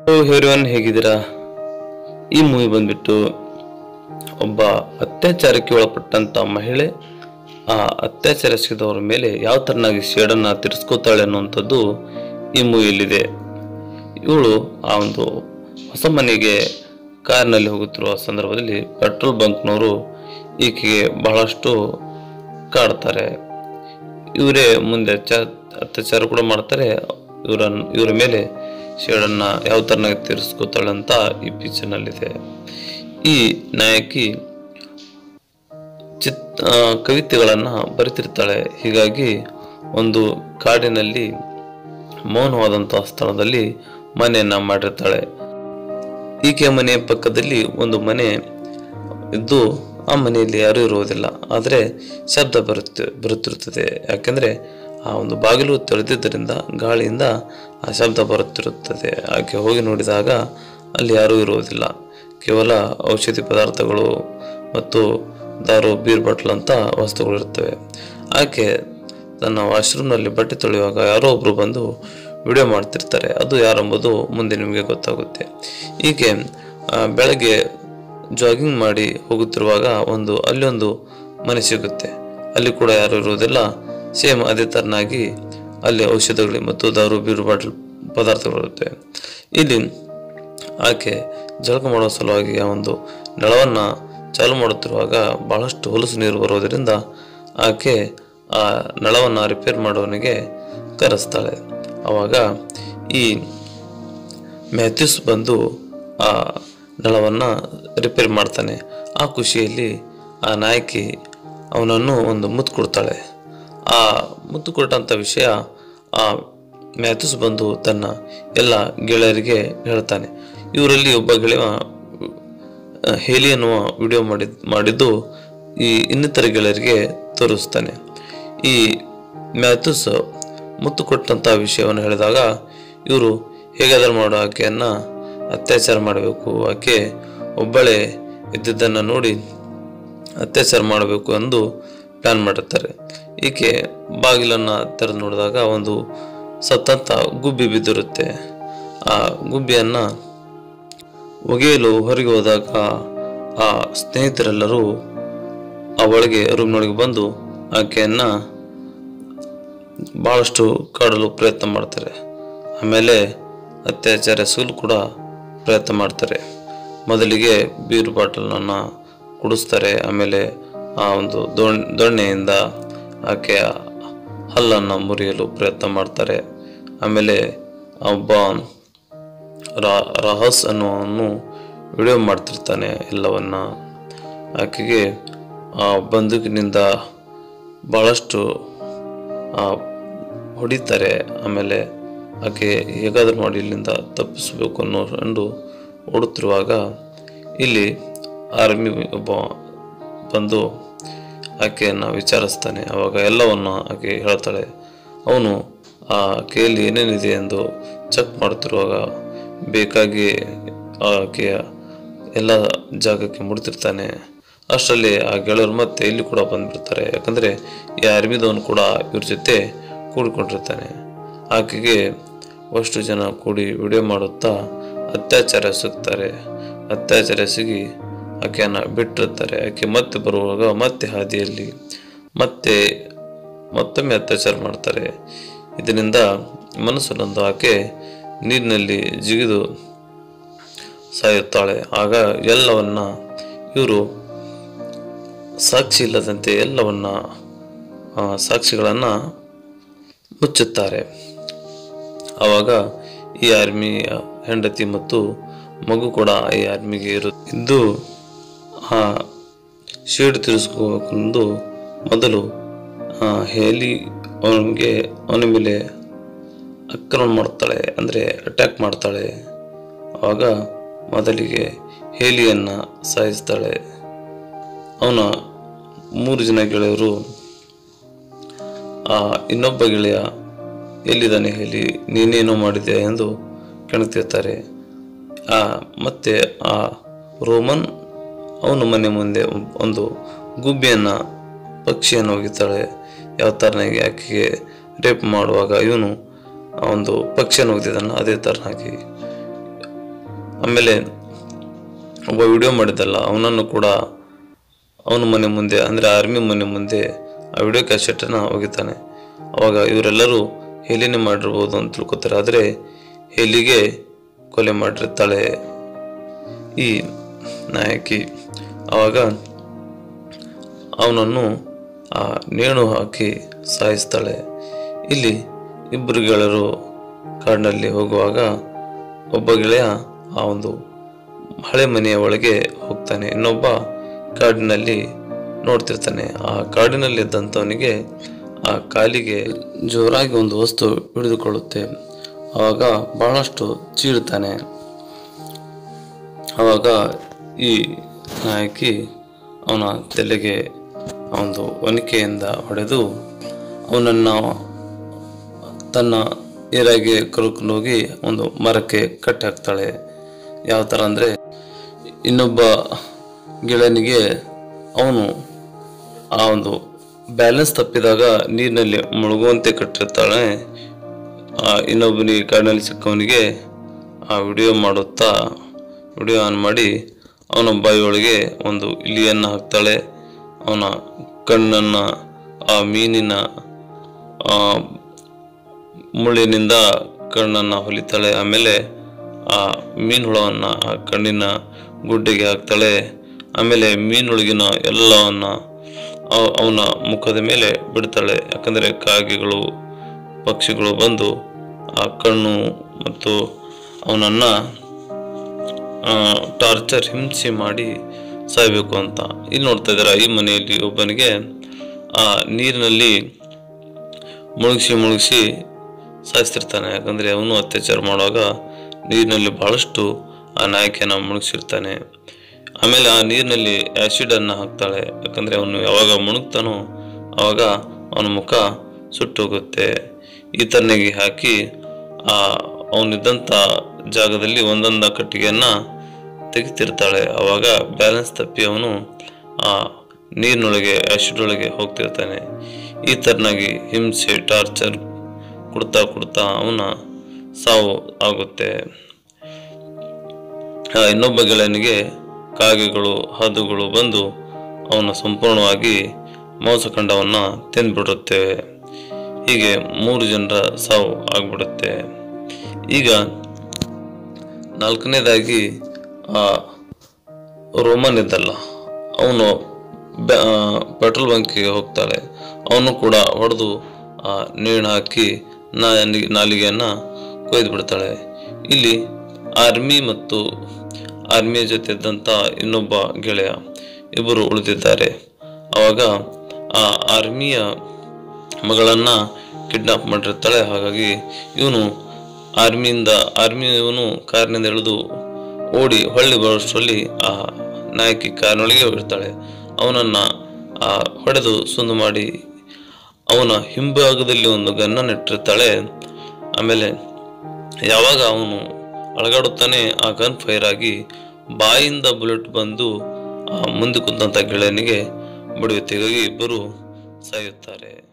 everyone ಹೇಗಿದ್ದೀರಾ ಈ movie ಬಂದ್ಬಿಟ್ಟು ಒಬ್ಬ ಅತ್ಯಾಚಾರಕ್ಕೆ ಒಳಪಟ್ಟಂತ ಮಹಿಳೆ ಆ ಅತ್ಯಾಚಾರ ಎಸಗಿದವರ ಮೇಲೆ ಯಾವ ತರನಾಗಿ ಶೇಡನ್ನ ತಿರ್ಸ್ಕೋತಾಳೆ ಅನ್ನುವಂಥದ್ದು ಈ ಮೂವಿಯಲ್ಲಿದೆ ಇವಳು ಆ ಒಂದು ಹೊಸ ಮನೆಗೆ ಕಾರ್ನಲ್ಲಿ ಹೋಗುತ್ತಿರುವ ಸಂದರ್ಭದಲ್ಲಿ ಪೆಟ್ರೋಲ್ ಬಂಕ್ನವರು ಈಕೆಗೆ ಬಹಳಷ್ಟು ಕಾಡ್ತಾರೆ ಇವರೇ ಮುಂದೆ ಅತ್ಯಾ- ಅತ್ಯಾಚಾರ ಕೂಡ ಮಾಡ್ತಾರೆ ಇವರನ್ನ ಇವರ ಮೇಲೆ ಶೇಡನ್ನ ಯಾವ ತರನಾಗಿ ತೀರಿಸ್ಕೋತಾಳೆ ಅಂತ ಈ ಪಿಕ್ಚರ್ನಲ್ಲಿದೆ ಈ ನಾಯಕಿ ಚಿತ್ ಆ, ಕವಿತೆಗಳನ್ನ ಬರಿತಿರ್ತಾಳೆ ಹೀಗಾಗಿ ಒಂದು ಕಾಡಿನಲ್ಲಿ ಮೌನವಾದಂತಹ ಸ್ಥಳದಲ್ಲಿ ಮನೆಯನ್ನ ಮಾಡಿರ್ತಾಳೆ ಈಕೆಯ ಮನೆಯ ಪಕ್ಕದಲ್ಲಿ ಒಂದು ಮನೆ ಇದ್ದು ಆ ಮನೆಯಲ್ಲಿ ಯಾರೂ ಇರುವುದಿಲ್ಲ ಆದರೆ ಶಬ್ದ ಬರುತ್ತೆ ಬರುತ್ತಿರುತ್ತದೆ ಯಾಕೆಂದರೆ ಆ ಒಂದು ಬಾಗಿಲು ತೆರೆದಿದ್ದರಿಂದ ಗಾಳಿಯಿಂದ ಆ ಶಬ್ದ ಬರುತ್ತಿರುತ್ತದೆ ಆಕೆ ಹೋಗಿ ನೋಡಿದಾಗ ಅಲ್ಲಿ ಯಾರೂ ಇರುವುದಿಲ್ಲ ಕೇವಲ ಔಷಧಿ ಪದಾರ್ಥಗಳು ಮತ್ತು ದಾರು ಬೀರ್ ಬಾಟ್ಲ್ ಅಂತ ವಸ್ತುಗಳು ಇರ್ತವೆ ಆಕೆ ತನ್ನ ವಾಶ್ರೂಮ್ನಲ್ಲಿ ಬಟ್ಟೆ ತೊಳೆಯುವಾಗ ಯಾರೋ ಒಬ್ಬರು ಬಂದು ವಿಡಿಯೋ ಮಾಡ್ತಿರ್ತಾರೆ ಅದು ಯಾರೆಂಬುದು ಮುಂದೆ ನಿಮಗೆ ಗೊತ್ತಾಗುತ್ತೆ ಹೀಗೆ ಆ, ಬೆಳಗ್ಗೆ ಜಾಗಿಂಗ್ ಮಾಡಿ ಹೋಗುತ್ತಿರುವಾಗ ಒಂದು ಅಲ್ಲಿ ಒಂದು ಮನೆ ಸಿಗುತ್ತೆ ಅಲ್ಲಿ ಕೂಡ ಯಾರು ಇರುವುದಿಲ್ಲ ಸೇಮ್ ಅದೇ ತರನಾಗಿ ಅಲ್ಲಿ ಔಷಧಗಳು ಮತ್ತು ದಾರು ಬೀರು ಬಾಟಲ್ ಪದಾರ್ಥಗಳಿರುತ್ತೆ ಇಲ್ಲಿ ಆಕೆ ಜಳಕ ಮಾಡುವ ಸಲುವಾಗಿ ಆ ಒಂದು ನಳವನ್ನು ಚಾಲು ಮಾಡುತ್ತಿರುವಾಗ ಬಹಳಷ್ಟು ಹೊಲಸು ನೀರು ಬರೋದರಿಂದ ಆಕೆ ಆ ನಳವನ್ನು ರಿಪೇರ್ ಮಾಡುವವನಿಗೆ ಕರೆಸ್ತಾಳೆ ಆವಾಗ ಈ ಮ್ಯಾಥ್ಯೂಸ್ ಬಂದು ಆ ನಳವನ್ನು ರಿಪೇರ್ ಮಾಡ್ತಾನೆ ಆ ಖುಷಿಯಲ್ಲಿ ಆ ನಾಯಕಿ ಅವನನ್ನು ಒಂದು ಮುತ್ತು ಕೊಡ್ತಾಳೆ ಆ ಮುತ್ತು ಕೊಟ್ಟಂಥ ವಿಷಯ ಆ ಮ್ಯಾಥ್ಯೂಸ್ ಬಂದು ತನ್ನ ಎಲ್ಲ ಗೆಳೆಯರಿಗೆ ಹೇಳ್ತಾನೆ ಇವರಲ್ಲಿ ಒಬ್ಬ ಗೆಳೆಯ ಆ, ಹೇಲಿ ಅನ್ನುವ ವಿಡಿಯೋ ಮಾಡಿದ್ ಮಾಡಿದ್ದು ಈ ಇನ್ನಿತರ ಗೆಳೆಯರಿಗೆ ತೋರಿಸ್ತಾನೆ ಈ ಮ್ಯಾಥ್ಯೂಸ್ ಮುತ್ತು ಕೊಟ್ಟಂಥ ವಿಷಯವನ್ನು ಹೇಳಿದಾಗ ಇವರು ಹೇಗಾದರೂ ಮಾಡೋ ಆಕೆಯನ್ನು ಅತ್ಯಾಚಾರ ಮಾಡಬೇಕು ಆಕೆ ಒಬ್ಬಳೇ ಇದ್ದಿದ್ದನ್ನು ನೋಡಿ ಅತ್ಯಾಚಾರ ಮಾಡಬೇಕು ಎಂದು ಪ್ಲಾನ್ ಮಾಡಿರ್ತಾರೆ ಈಕೆ ಬಾಗಿಲನ್ನು ತೆರೆದು ನೋಡಿದಾಗ ಒಂದು ಸತ್ತಂತ ಗುಬ್ಬಿ ಬಿದ್ದಿರುತ್ತೆ ಆ ಗುಬ್ಬಿಯನ್ನು ಒಗೆಯಲು ಹೊರಗೆ ಹೋದಾಗ ಆ ಸ್ನೇಹಿತರೆಲ್ಲರೂ ಆ ಒಳಗೆ ರೂಮ್ನೊಳಗೆ ಬಂದು ಆಕೆಯನ್ನು ಭಾಳಷ್ಟು ಕಾಡಲು ಪ್ರಯತ್ನ ಮಾಡ್ತಾರೆ ಆಮೇಲೆ ಅತ್ಯಾಚಾರ ಎಸಗಲು ಕೂಡ ಪ್ರಯತ್ನ ಮಾಡ್ತಾರೆ ಮೊದಲಿಗೆ ಬೀರು ಬಾಟಲನ್ನು ಕುಡಿಸ್ತಾರೆ ಆಮೇಲೆ ಆ ಒಂದು ದೋಣ್ ದೊಣ್ಣೆಯಿಂದ ಆಕೆಯ ಹಲ್ಲನ್ನು ಮುರಿಯಲು ಪ್ರಯತ್ನ ಮಾಡ್ತಾರೆ ಆಮೇಲೆ ಒಬ್ಬ ರಾ- ರಹಸ್ ಅನ್ನುವನು ವಿಡಿಯೋ ಮಾಡ್ತಿರ್ತಾನೆ ಎಲ್ಲವನ್ನ ಆಕೆಗೆ ಆ ಬಂದೂಕಿನಿಂದ ಭಾಳಷ್ಟು ಆ, ಹೊಡಿತಾರೆ ಆಮೇಲೆ ಆಕೆ ಹೇಗಾದರೂ ಮಾಡಿ ಇಲ್ಲಿಂದ ತಪ್ಪಿಸಬೇಕು ಅನ್ನೋ ಎಂದು ಓಡುತ್ತಿರುವಾಗ ಇಲ್ಲಿ ಆರ್ಮಿ ಒಬ್ಬ ಬಂದು ಆಕೆಯನ್ನು ವಿಚಾರಿಸ್ತಾನೆ ಆವಾಗ ಎಲ್ಲವನ್ನು ಆಕೆ ಹೇಳ್ತಾಳೆ ಅವನು ಆ ಆಕೆಯಲ್ಲಿ ಏನೇನಿದೆ ಎಂದು ಚೆಕ್ ಮಾಡುತ್ತಿರುವಾಗ ಬೇಕಾಗಿ ಆಕೆಯ ಎಲ್ಲ ಜಾಗಕ್ಕೆ ಮುಡ್ತಿರ್ತಾನೆ ಅಷ್ಟರಲ್ಲಿ ಆ ಗೆಳೆಯರು ಮತ್ತೆ ಇಲ್ಲಿ ಕೂಡ ಬಂದ್ಬಿಡ್ತಾರೆ ಯಾಕಂದರೆ ಈ ಆರ್ಮಿದವನು ಕೂಡ ಇವ್ರ ಜೊತೆ ಕೂಡಿಕೊಂಡಿರ್ತಾನೆ ಆಕೆಗೆ ಅಷ್ಟು ಜನ ಕೂಡಿ ವಿಡಿಯೋ ಮಾಡುತ್ತಾ ಅತ್ಯಾಚಾರ ಎಸಗ್ತಾರೆ ಅತ್ಯಾಚಾರ ಎಸಗಿ ಆಕೆಯನ್ನು ಬಿಟ್ಟಿರ್ತಾರೆ ಆಕೆ ಮತ್ತೆ ಬರುವಾಗ ಮತ್ತೆ ಹಾದಿಯಲ್ಲಿ ಮತ್ತೆ ಮತ್ತೊಮ್ಮೆ ಅತ್ಯಾಚಾರ ಮಾಡ್ತಾರೆ ಇದರಿಂದ ಮನಸ್ಸು ನೊಂದು ಆಕೆ ನೀರಿನಲ್ಲಿ ಜಿಗಿದು ಸಾಯುತ್ತಾಳೆ ಆಗ ಎಲ್ಲವನ್ನ ಇವರು ಸಾಕ್ಷಿ ಇಲ್ಲದಂತೆ ಎಲ್ಲವನ್ನ ಆ, ಸಾಕ್ಷಿಗಳನ್ನು ಮುಚ್ಚುತ್ತಾರೆ ಆವಾಗ ಈ ಆರ್ಮಿಯ ಹೆಂಡತಿ ಮತ್ತು ಮಗು ಕೂಡ ಈ ಆರ್ಮಿಗೆ ಇರು ಇದ್ದು ಆ ಶೇಡು ತೀರಿಸ್ಕೋಬೇಕೆಂದು ಮೊದಲು ಆ, ಹೇಲಿ ಅವನಿಗೆ ಅವನ ಮೇಲೆ ಆಕ್ರಮಣ ಮಾಡ್ತಾಳೆ ಅಂದರೆ ಅಟ್ಯಾಕ್ ಮಾಡ್ತಾಳೆ ಆವಾಗ ಮೊದಲಿಗೆ ಹೇಲಿಯನ್ನು ಸಾಯಿಸ್ತಾಳೆ ಅವನ ಮೂರು ಜನ ಗೆಳೆಯರು ಆ ಇನ್ನೊಬ್ಬ ಗೆಳೆಯ ಎಲ್ಲಿದ್ದಾನೆ ಹೇಳಿ ನೀನೇನೋ ಮಾಡಿದೆ ಎಂದು ಕೆಣಕ್ತಿರ್ತಾರೆ ಆ ಮತ್ತೆ ಆ ರೋಮನ್ ಅವನ ಮನೆ ಮುಂದೆ ಒಂದು ಗುಬ್ಬಿಯನ್ನು ಪಕ್ಷಿಯನ್ನು ಒಗಿತಾಳೆ ಯಾವ ಥರನಾಗಿ ಆಕೆಗೆ ರೇಪ್ ಮಾಡುವಾಗ ಇವನು ಆ ಒಂದು ಪಕ್ಷಿಯನ್ನು ಒಗ್ದಿದ್ದಾನೆ ಅದೇ ಥರನಾಗಿ ಆಮೇಲೆ ಒಬ್ಬ ವಿಡಿಯೋ ಮಾಡಿದ್ದಲ್ಲ ಅವನನ್ನು ಕೂಡ ಅವನ ಮನೆ ಮುಂದೆ ಅಂದರೆ ಆರ್ಮಿ ಮನೆ ಮುಂದೆ ಆ ವಿಡಿಯೋ ಕ್ಯಾಸೆಟನ್ನು ಒಗಿತಾನೆ ಅವಾಗ ಇವರೆಲ್ಲರೂ ಹೇಲಿನೇ ಮಾಡಿರ್ಬೋದು ಅಂತ ತಿಳ್ಕೊತಾರೆ ಆದರೆ ಹೇಲಿಗೆ ಕೊಲೆ ಮಾಡಿರ್ತಾಳೆ ಈ ನಾಯಕಿ ಆವಾಗ ಅವನನ್ನು ಆ ನೇಣು ಹಾಕಿ ಸಾಯಿಸ್ತಾಳೆ ಇಲ್ಲಿ ಇಬ್ಬರು ಗೆಳೆಯರು ಕಾಡಿನಲ್ಲಿ ಹೋಗುವಾಗ ಒಬ್ಬ ಗೆಳೆಯ ಆ ಒಂದು ಹಳೆ ಮನೆಯ ಒಳಗೆ ಹೋಗ್ತಾನೆ ಇನ್ನೊಬ್ಬ ಕಾಡಿನಲ್ಲಿ ನೋಡ್ತಿರ್ತಾನೆ ಆ ಕಾಡಿನಲ್ಲಿ ಇದ್ದಂಥವನಿಗೆ ಆ ಕಾಲಿಗೆ ಜೋರಾಗಿ ಒಂದು ವಸ್ತು ಹಿಡಿದುಕೊಳ್ಳುತ್ತೆ ಆವಾಗ ಬಹಳಷ್ಟು ಚೀಡ್ತಾನೆ ಆವಾಗ ಈ ನಾಯಕಿ ಅವನ ತಲೆಗೆ ಒಂದು ಒನಿಕೆಯಿಂದ ಹೊಡೆದು ಅವನನ್ನು ತನ್ನ ಏರಾಗೆ ಕರ್ಕೊಂಡು ಹೋಗಿ ಒಂದು ಮರಕ್ಕೆ ಕಟ್ಟಿ ಹಾಕ್ತಾಳೆ ಯಾವ ಥರ ಅಂದರೆ ಇನ್ನೊಬ್ಬ ಗೆಳೆಯನಿಗೆ ಅವನು ಆ ಒಂದು ಬ್ಯಾಲೆನ್ಸ್ ತಪ್ಪಿದಾಗ ನೀರಿನಲ್ಲಿ ಮುಳುಗುವಂತೆ ಕಟ್ಟಿರ್ತಾಳೆ ಆ ಇನ್ನೊಬ್ಬನಿಗೆ ಕಾಡಿನಲ್ಲಿ ಸಿಕ್ಕವನಿಗೆ ಆ ವಿಡಿಯೋ ಮಾಡುತ್ತಾ ವಿಡಿಯೋ ಆನ್ ಮಾಡಿ ಅವನ ಬಾಯಿಯೊಳಗೆ ಒಂದು ಇಲಿಯನ್ನು ಹಾಕ್ತಾಳೆ ಅವನ ಕಣ್ಣನ್ನು ಆ ಮೀನಿನ ಆ, ಮುಳ್ಳಿನಿಂದ ಕಣ್ಣನ್ನು ಹೊಲಿತಾಳೆ ಆಮೇಲೆ ಆ ಮೀನು ಹುಳವನ್ನು ಆ ಕಣ್ಣಿನ ಗುಡ್ಡೆಗೆ ಹಾಕ್ತಾಳೆ ಆಮೇಲೆ ಮೀನೊಳಗಿನ ಎಲ್ಲವನ್ನ ಅವ- ಅವನ ಮುಖದ ಮೇಲೆ ಬಿಡ್ತಾಳೆ ಯಾಕಂದರೆ ಕಾಗೆಗಳು ಪಕ್ಷಿಗಳು ಬಂದು ಆ ಕಣ್ಣು ಮತ್ತು ಅವನನ್ನು ಟಾರ್ಚರ್ ಹಿಂಸೆ ಮಾಡಿ ಸಾಯಬೇಕು ಅಂತ ಇಲ್ಲಿ ನೋಡ್ತಾ ಇದ್ದಾರೆ ಈ ಮನೆಯಲ್ಲಿ ಒಬ್ಬನಿಗೆ ಆ ನೀರಿನಲ್ಲಿ ಮುಳುಗಿಸಿ ಮುಳುಗಿಸಿ ಸಾಯಿಸ್ತಿರ್ತಾನೆ ಯಾಕಂದರೆ ಅವನು ಅತ್ಯಾಚಾರ ಮಾಡುವಾಗ ನೀರಿನಲ್ಲಿ ಬಹಳಷ್ಟು ಆ ನಾಯಕಿಯನ್ನು ಮುಳುಗಿಸಿರ್ತಾನೆ ಆಮೇಲೆ ಆ ನೀರಿನಲ್ಲಿ ಆ್ಯಸಿಡನ್ನು ಹಾಕ್ತಾಳೆ ಯಾಕಂದರೆ ಅವನು ಯಾವಾಗ ಮುಳುಗ್ತಾನೋ ಆವಾಗ ಅವನ ಮುಖ ಸುಟ್ಟೋಗುತ್ತೆ ಈ ತಣ್ಣಗೆ ಹಾಕಿ ಆ ಅವನಿದ್ದಂಥ ಜಾಗದಲ್ಲಿ ಒಂದೊಂದು ಕಟ್ಟಿಗೆಯನ್ನು ತೆಗಿತಿರ್ತಾಳೆ ಆವಾಗ ಬ್ಯಾಲೆನ್ಸ್ ತಪ್ಪಿ ಅವನು ಆ ನೀರಿನೊಳಗೆ ಆ್ಯಸಿಡ್ ಒಳಗೆ ಹೋಗ್ತಿರ್ತಾನೆ ಈ ಥರನಾಗಿ ಹಿಂಸೆ ಟಾರ್ಚರ್ ಕೊಡ್ತಾ ಕೊಡ್ತಾ ಅವನ ಸಾವು ಆಗುತ್ತೆ ಆ ಇನ್ನೊಬ್ಬ ಗೆಳೆಯನಿಗೆ ಕಾಗೆಗಳು ಹದ್ದುಗಳು ಬಂದು ಅವನ ಸಂಪೂರ್ಣವಾಗಿ ಮಾಂಸಖಂಡವನ್ನು ತಿಂದ್ಬಿಡುತ್ತೇವೆ ಹೀಗೆ ಮೂರು ಜನರ ಸಾವು ಆಗ್ಬಿಡುತ್ತೆ ಈಗ ನಾಲ್ಕನೇದಾಗಿ ಆ ರೋಮನ್ ಇದ್ದಲ್ಲ ಅವನು ಪೆಟ್ರೋಲ್ ಬಂಕಿಗೆ ಹೋಗ್ತಾಳೆ ಅವನು ಕೂಡ ಹೊಡೆದು ಆ ನೇಣು ಹಾಕಿ ನಾಲಿ- ನಾಲಿಗೆಯನ್ನು ಕೊಯ್ದು ಬಿಡ್ತಾಳೆ ಇಲ್ಲಿ ಆರ್ಮಿ ಮತ್ತು ಆರ್ಮಿಯ ಜೊತೆ ಇದ್ದಂಥ ಇನ್ನೊಬ್ಬ ಗೆಳೆಯ ಇಬ್ಬರು ಉಳಿದಿದ್ದಾರೆ ಆವಾಗ ಆ ಆರ್ಮಿಯ ಮಗಳನ್ನ ಕಿಡ್ನಾಪ್ ಮಾಡಿರ್ತಾಳೆ ಹಾಗಾಗಿ ಇವನು ಆರ್ಮಿಯಿಂದ ಆರ್ಮಿ ಇವನು ಕಾರಿನಿಂದ ಇಳಿದು ಓಡಿ ಹೊಳ್ಳಿ ಬರೋಷ್ಟರಲ್ಲಿ ಆ ನಾಯಕಿ ಕಾರಿನೊಳಗೆ ಇರ್ತಾಳೆ ಅವನನ್ನ ಆ ಹೊಡೆದು ಸುಂದು ಮಾಡಿ ಅವನ ಹಿಂಭಾಗದಲ್ಲಿ ಒಂದು ಗನ್ನನ್ನು ಇಟ್ಟಿರ್ತಾಳೆ ಆಮೇಲೆ ಯಾವಾಗ ಅವನು ಅಳಗಾಡುತ್ತಾನೆ ಆ ಗನ್ ಫೈರ್ ಆಗಿ ಬಾಯಿಂದ ಬುಲೆಟ್ ಬಂದು ಆ ಮುಂದೆ ಕುಂತ ಗೆಳೆಯನಿಗೆ ಬಡಿಯುತ್ತೆ ಹೀಗಾಗಿ ಇಬ್ಬರು ಸಾಯುತ್ತಾರೆ